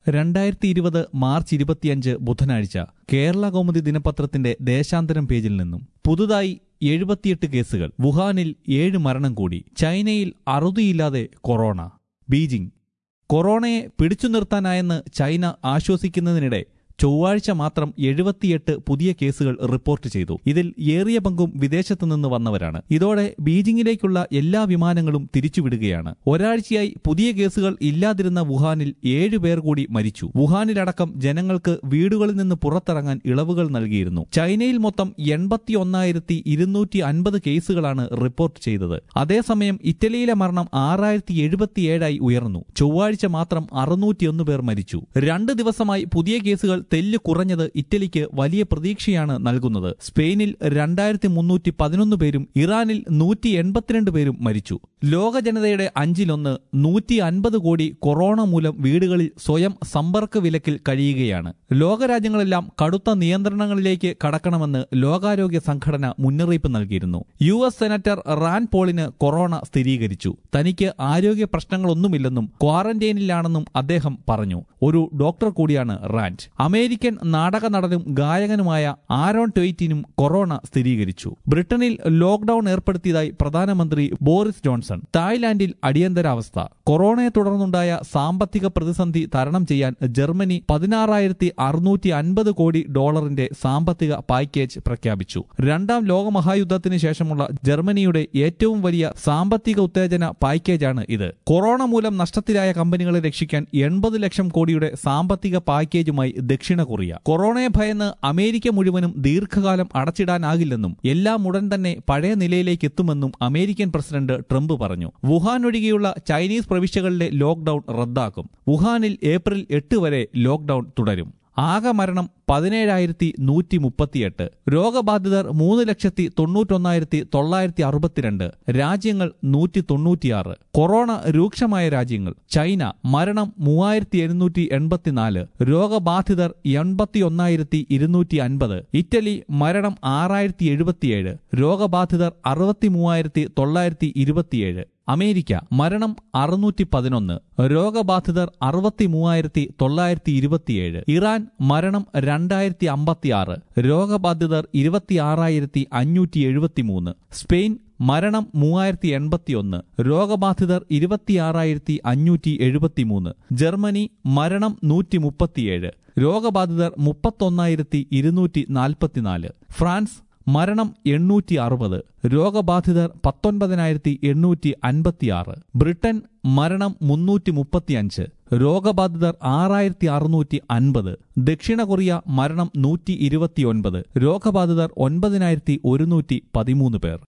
രണ്ടായിരത്തി ഇരുപത് മാർച്ച് ഇരുപത്തിയഞ്ച് ബുധനാഴ്ച കേരള കൗമുദി ദിനപത്രത്തിന്റെ ദേശാന്തരം പേജിൽ നിന്നും പുതുതായി എഴുപത്തിയെട്ട് കേസുകൾ വുഹാനിൽ ഏഴ് മരണം കൂടി ചൈനയിൽ അറുതിയില്ലാതെ കൊറോണ ബീജിംഗ് കൊറോണയെ പിടിച്ചു നിർത്താനായെന്ന് ചൈന ആശ്വസിക്കുന്നതിനിടെ ചൊവ്വാഴ്ച മാത്രം എഴുപത്തിയെട്ട് പുതിയ കേസുകൾ റിപ്പോർട്ട് ചെയ്തു ഇതിൽ ഏറിയ പങ്കും വിദേശത്തു നിന്ന് വന്നവരാണ് ഇതോടെ ബീജിംഗിലേക്കുള്ള എല്ലാ വിമാനങ്ങളും തിരിച്ചുവിടുകയാണ് ഒരാഴ്ചയായി പുതിയ കേസുകൾ ഇല്ലാതിരുന്ന വുഹാനിൽ ഏഴ് പേർ കൂടി മരിച്ചു വുഹാനിലടക്കം ജനങ്ങൾക്ക് വീടുകളിൽ നിന്ന് പുറത്തിറങ്ങാൻ ഇളവുകൾ നൽകിയിരുന്നു ചൈനയിൽ മൊത്തം എൺപത്തി ഒന്നായിരത്തി ഇരുന്നൂറ്റി അൻപത് കേസുകളാണ് റിപ്പോർട്ട് ചെയ്തത് അതേസമയം ഇറ്റലിയിലെ മരണം ആറായിരത്തി എഴുപത്തിയേഴായി ഉയർന്നു ചൊവ്വാഴ്ച മാത്രം അറുന്നൂറ്റിയൊന്ന് പേർ മരിച്ചു രണ്ട് ദിവസമായി പുതിയ കേസുകൾ തെല്ല് കുറഞ്ഞത് ഇറ്റലിക്ക് വലിയ പ്രതീക്ഷയാണ് നൽകുന്നത് സ്പെയിനിൽ രണ്ടായിരത്തി മുന്നൂറ്റി പതിനൊന്ന് പേരും ഇറാനിൽ നൂറ്റി എൺപത്തിരണ്ട് പേരും മരിച്ചു ലോക ജനതയുടെ അഞ്ചിലൊന്ന് നൂറ്റി അൻപത് കോടി കൊറോണ മൂലം വീടുകളിൽ സ്വയം സമ്പർക്ക വിലക്കിൽ കഴിയുകയാണ് ലോകരാജ്യങ്ങളെല്ലാം കടുത്ത നിയന്ത്രണങ്ങളിലേക്ക് കടക്കണമെന്ന് ലോകാരോഗ്യ സംഘടന മുന്നറിയിപ്പ് നൽകിയിരുന്നു യു എസ് സെനറ്റർ റാൻ പോളിന് കൊറോണ സ്ഥിരീകരിച്ചു തനിക്ക് ആരോഗ്യ പ്രശ്നങ്ങളൊന്നുമില്ലെന്നും ക്വാറന്റൈനിലാണെന്നും അദ്ദേഹം പറഞ്ഞു ഒരു ഡോക്ടർ കൂടിയാണ് റാൻഡ് അമേരിക്കൻ നാടക നടനും ഗായകനുമായ ആരോൺ ടൊയ്റ്റിനും കൊറോണ സ്ഥിരീകരിച്ചു ബ്രിട്ടനിൽ ലോക്ഡൌൺ ഏർപ്പെടുത്തിയതായി പ്രധാനമന്ത്രി ബോറിസ് ജോൺസൺ തായ്ലാന്റിൽ അടിയന്തരാവസ്ഥ കൊറോണയെ തുടർന്നുണ്ടായ സാമ്പത്തിക പ്രതിസന്ധി തരണം ചെയ്യാൻ ജർമ്മനി പതിനാറായിരത്തി അറുന്നൂറ്റി അൻപത് കോടി ഡോളറിന്റെ സാമ്പത്തിക പാക്കേജ് പ്രഖ്യാപിച്ചു രണ്ടാം ലോകമഹായുദ്ധത്തിന് ശേഷമുള്ള ജർമ്മനിയുടെ ഏറ്റവും വലിയ സാമ്പത്തിക ഉത്തേജന പാക്കേജാണ് ഇത് കൊറോണ മൂലം നഷ്ടത്തിലായ കമ്പനികളെ രക്ഷിക്കാൻ എൺപത് ലക്ഷം കോടിയുടെ സാമ്പത്തിക പാക്കേജുമായി ദക്ഷിണ കൊറിയ കൊറോണയെ ഭയന്ന് അമേരിക്ക മുഴുവനും ദീർഘകാലം അടച്ചിടാനാകില്ലെന്നും എല്ലാം ഉടൻ തന്നെ പഴയ നിലയിലേക്ക് എത്തുമെന്നും അമേരിക്കൻ പ്രസിഡന്റ് ട്രംപ് പറഞ്ഞു വുഹാൻ ഒഴികെയുള്ള ചൈനീസ് പ്രവിശ്യകളിലെ ലോക്ഡൌൺ റദ്ദാക്കും വുഹാനിൽ ഏപ്രിൽ എട്ട് വരെ ലോക്ഡൌൺ തുടരും ആകെ മരണം പതിനേഴായിരത്തി നൂറ്റി മുപ്പത്തിയെട്ട് രോഗബാധിതർ മൂന്ന് ലക്ഷത്തി തൊണ്ണൂറ്റൊന്നായിരത്തി തൊള്ളായിരത്തി അറുപത്തിരണ്ട് രാജ്യങ്ങൾ നൂറ്റി തൊണ്ണൂറ്റിയാറ് കൊറോണ രൂക്ഷമായ രാജ്യങ്ങൾ ചൈന മരണം മൂവായിരത്തി എഴുന്നൂറ്റി എൺപത്തിനാല് രോഗബാധിതർ എൺപത്തി ഒന്നായിരത്തി ഇരുന്നൂറ്റി അൻപത് ഇറ്റലി മരണം ആറായിരത്തി എഴുപത്തിയേഴ് രോഗബാധിതർ അറുപത്തി മൂവായിരത്തി തൊള്ളായിരത്തി ഇരുപത്തിയേഴ് അമേരിക്ക മരണം അറുന്നൂറ്റി പതിനൊന്ന് രോഗബാധിതർ അറുപത്തി മൂവായിരത്തി തൊള്ളായിരത്തി ഇരുപത്തിയേഴ് ഇറാൻ മരണം രണ്ടായിരത്തി അമ്പത്തിയാറ് രോഗബാധിതർ ഇരുപത്തിയാറായിരത്തി അഞ്ഞൂറ്റി എഴുപത്തിമൂന്ന് സ്പെയിൻ മരണം മൂവായിരത്തി എൺപത്തിയൊന്ന് രോഗബാധിതർ ഇരുപത്തിയാറായിരത്തി അഞ്ഞൂറ്റി എഴുപത്തിമൂന്ന് ജർമ്മനി മരണം നൂറ്റി മുപ്പത്തിയേഴ് രോഗബാധിതർ മുപ്പത്തൊന്നായിരത്തി ഇരുന്നൂറ്റി നാൽപ്പത്തിനാല് ഫ്രാൻസ് മരണം എണ്ണൂറ്റി അറുപത് രോഗബാധിതർ പത്തൊൻപതിനായിരത്തി എണ്ണൂറ്റി അൻപത്തിയാറ് ബ്രിട്ടൻ മരണം മുന്നൂറ്റി മുപ്പത്തിയഞ്ച് രോഗബാധിതർ ആറായിരത്തി അറുന്നൂറ്റി അൻപത് ദക്ഷിണ കൊറിയ മരണം നൂറ്റി ഇരുപത്തിയൊൻപത് രോഗബാധിതർ ഒൻപതിനായിരത്തി ഒരുന്നൂറ്റി പതിമൂന്ന് പേർ